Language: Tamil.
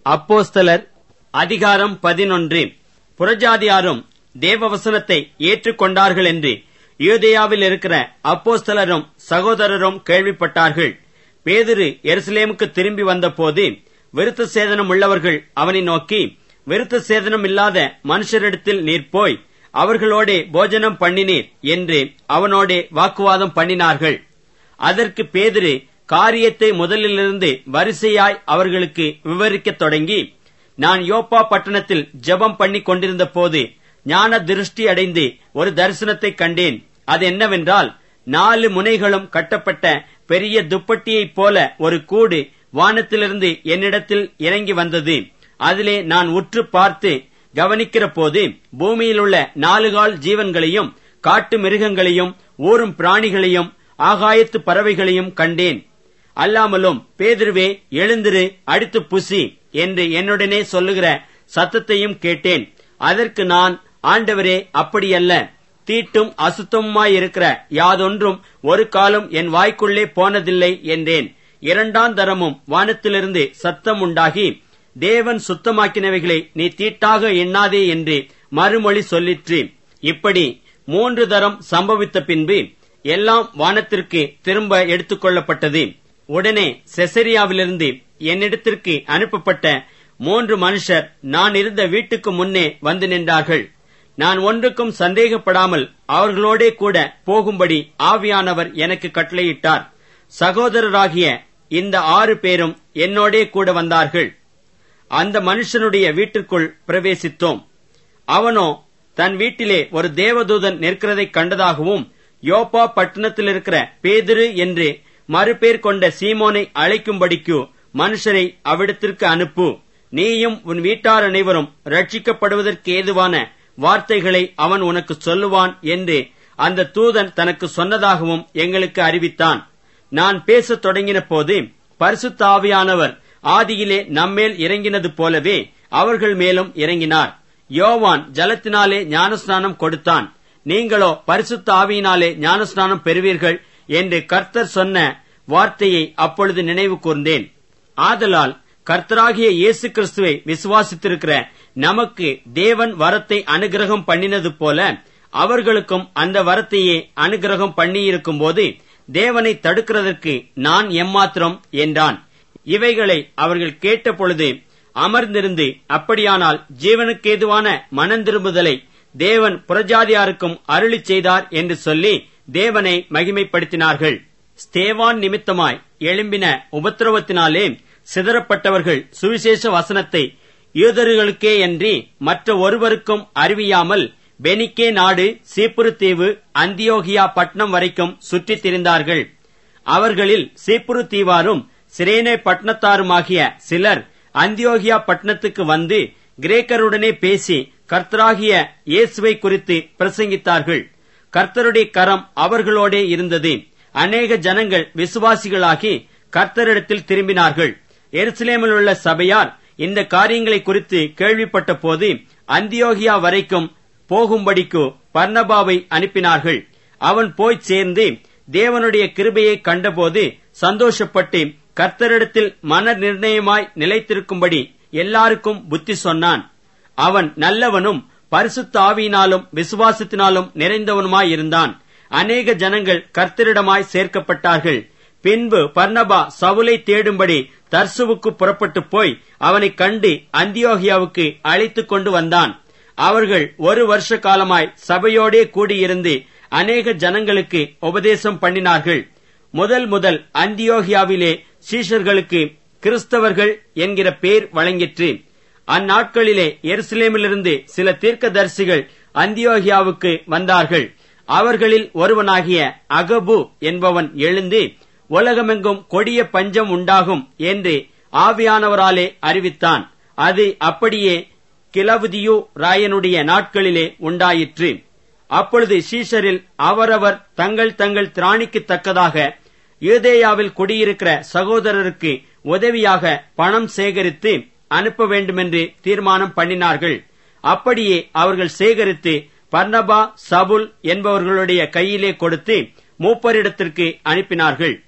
அப்போஸ்தலர் அதிகாரம் பதினொன்று புறஜாதியாரும் தேவவசனத்தை ஏற்றுக்கொண்டார்கள் என்று யூதேயாவில் இருக்கிற அப்போஸ்தலரும் சகோதரரும் கேள்விப்பட்டார்கள் பேதுரு எருசலேமுக்கு திரும்பி வந்தபோது விருத்த சேதனம் உள்ளவர்கள் அவனை நோக்கி விருத்த சேதனம் இல்லாத மனுஷரிடத்தில் நீர் போய் அவர்களோடே போஜனம் பண்ணினீர் என்று அவனோடே வாக்குவாதம் பண்ணினார்கள் அதற்கு பேதிரு காரியத்தை முதலிலிருந்து வரிசையாய் அவர்களுக்கு விவரிக்கத் தொடங்கி நான் யோப்பா பட்டணத்தில் ஜெபம் பண்ணி கொண்டிருந்த போது ஞான திருஷ்டி அடைந்து ஒரு தரிசனத்தை கண்டேன் அது என்னவென்றால் நாலு முனைகளும் கட்டப்பட்ட பெரிய துப்பட்டியைப் போல ஒரு கூடு வானத்திலிருந்து என்னிடத்தில் இறங்கி வந்தது அதிலே நான் உற்று பார்த்து கவனிக்கிற போது பூமியில் உள்ள நாலுகால் ஜீவன்களையும் காட்டு மிருகங்களையும் ஊரும் பிராணிகளையும் ஆகாயத்து பறவைகளையும் கண்டேன் அல்லாமலும் பேதிருவே எழுந்திரு அடித்து புசி என்று என்னுடனே சொல்லுகிற சத்தத்தையும் கேட்டேன் அதற்கு நான் ஆண்டவரே அப்படியல்ல தீட்டும் அசுத்தமுமாயிருக்கிற யாதொன்றும் ஒரு காலம் என் வாய்க்குள்ளே போனதில்லை என்றேன் இரண்டாம் தரமும் வானத்திலிருந்து சத்தம் உண்டாகி தேவன் சுத்தமாக்கினவைகளை நீ தீட்டாக எண்ணாதே என்று மறுமொழி சொல்லிற்று இப்படி மூன்று தரம் சம்பவித்த பின்பு எல்லாம் வானத்திற்கு திரும்ப எடுத்துக்கொள்ளப்பட்டது உடனே செசரியாவிலிருந்து என்னிடத்திற்கு அனுப்பப்பட்ட மூன்று மனுஷர் நான் இருந்த வீட்டுக்கு முன்னே வந்து நின்றார்கள் நான் ஒன்றுக்கும் சந்தேகப்படாமல் அவர்களோடே கூட போகும்படி ஆவியானவர் எனக்கு கட்டளையிட்டார் சகோதரராகிய இந்த ஆறு பேரும் என்னோடே கூட வந்தார்கள் அந்த மனுஷனுடைய வீட்டிற்குள் பிரவேசித்தோம் அவனோ தன் வீட்டிலே ஒரு தேவதூதன் நிற்கிறதைக் கண்டதாகவும் யோப்பா பட்டணத்தில் இருக்கிற பேதிரு என்று மறுபேர் கொண்ட சீமோனை அழைக்கும்படிக்கு மனுஷரை அவ்விடத்திற்கு அனுப்பு நீயும் உன் வீட்டார் அனைவரும் ரட்சிக்கப்படுவதற்கு ஏதுவான வார்த்தைகளை அவன் உனக்கு சொல்லுவான் என்று அந்த தூதன் தனக்கு சொன்னதாகவும் எங்களுக்கு அறிவித்தான் நான் பேசத் தொடங்கின போது பரிசுத்த ஆவியானவர் ஆதியிலே நம்மேல் இறங்கினது போலவே அவர்கள் மேலும் இறங்கினார் யோவான் ஜலத்தினாலே ஞானஸ்நானம் கொடுத்தான் நீங்களோ பரிசுத்த ஆவியினாலே ஞானஸ்நானம் பெறுவீர்கள் என்று கர்த்தர் சொன்ன வார்த்தையை அப்பொழுது நினைவு கூர்ந்தேன் ஆதலால் கர்த்தராகிய இயேசு கிறிஸ்துவை விசுவாசித்திருக்கிற நமக்கு தேவன் வரத்தை அனுகிரகம் பண்ணினது போல அவர்களுக்கும் அந்த வரத்தையே அனுகிரகம் பண்ணியிருக்கும் போது தேவனை தடுக்கிறதற்கு நான் எம்மாத்திரம் என்றான் இவைகளை அவர்கள் கேட்ட பொழுது அமர்ந்திருந்து அப்படியானால் ஜீவனுக்கேதுவான மனந்திரும்புதலை தேவன் புறஜாதியாருக்கும் அருளி செய்தார் என்று சொல்லி தேவனை மகிமைப்படுத்தினார்கள் ஸ்தேவான் நிமித்தமாய் எழும்பின உபத்திரவத்தினாலே சிதறப்பட்டவர்கள் சுவிசேஷ வசனத்தை யூதர்களுக்கே அன்றி மற்ற ஒருவருக்கும் அறிவியாமல் பெனிக்கே நாடு சீப்புரு தீவு அந்தியோகியா பட்டணம் வரைக்கும் சுற்றித் திரிந்தார்கள் அவர்களில் சீப்புரு தீவாரும் சிரேனே பட்டணத்தாருமாகிய சிலர் அந்தியோகியா பட்டணத்துக்கு வந்து கிரேக்கருடனே பேசி கர்த்தராகிய இயேசுவை குறித்து பிரசங்கித்தார்கள் கர்த்தருடைய கரம் அவர்களோடே இருந்தது அநேக ஜனங்கள் விசுவாசிகளாகி கர்த்தரிடத்தில் திரும்பினார்கள் எருசலேமில் உள்ள சபையார் இந்த காரியங்களை குறித்து கேள்விப்பட்ட போது அந்தியோகியா வரைக்கும் போகும்படிக்கு பர்ணபாவை அனுப்பினார்கள் அவன் போய் சேர்ந்து தேவனுடைய கிருபையை கண்டபோது சந்தோஷப்பட்டு கர்த்தரிடத்தில் மன நிர்ணயமாய் நிலைத்திருக்கும்படி எல்லாருக்கும் புத்தி சொன்னான் அவன் நல்லவனும் பரிசுத்த ஆவியினாலும் விசுவாசத்தினாலும் நிறைந்தவனுமாயிருந்தான் அநேக ஜனங்கள் கர்த்தரிடமாய் சேர்க்கப்பட்டார்கள் பின்பு பர்ணபா சவுலை தேடும்படி தர்சுவுக்கு புறப்பட்டு போய் அவனை கண்டு அந்தியோகியாவுக்கு அழைத்துக் கொண்டு வந்தான் அவர்கள் ஒரு வருஷ காலமாய் சபையோடே கூடியிருந்து அநேக ஜனங்களுக்கு உபதேசம் பண்ணினார்கள் முதல் முதல் அந்தியோகியாவிலே சீஷர்களுக்கு கிறிஸ்தவர்கள் என்கிற பேர் வழங்கிற்று அந்நாட்களிலே எருசலேமிலிருந்து சில தீர்க்கதரிசிகள் அந்தியோகியாவுக்கு வந்தார்கள் அவர்களில் ஒருவனாகிய அகபு என்பவன் எழுந்து உலகமெங்கும் கொடிய பஞ்சம் உண்டாகும் என்று ஆவியானவராலே அறிவித்தான் அது அப்படியே கிளவுதியு ராயனுடைய நாட்களிலே உண்டாயிற்று அப்பொழுது சீஷரில் அவரவர் தங்கள் தங்கள் திராணிக்கு தக்கதாக யூதேயாவில் குடியிருக்கிற சகோதரருக்கு உதவியாக பணம் சேகரித்து அனுப்ப வேண்டுமென்று தீர்மானம் பண்ணினார்கள் அப்படியே அவர்கள் சேகரித்து பர்னபா சபுல் என்பவர்களுடைய கையிலே கொடுத்து மூப்பரிடத்திற்கு அனுப்பினார்கள்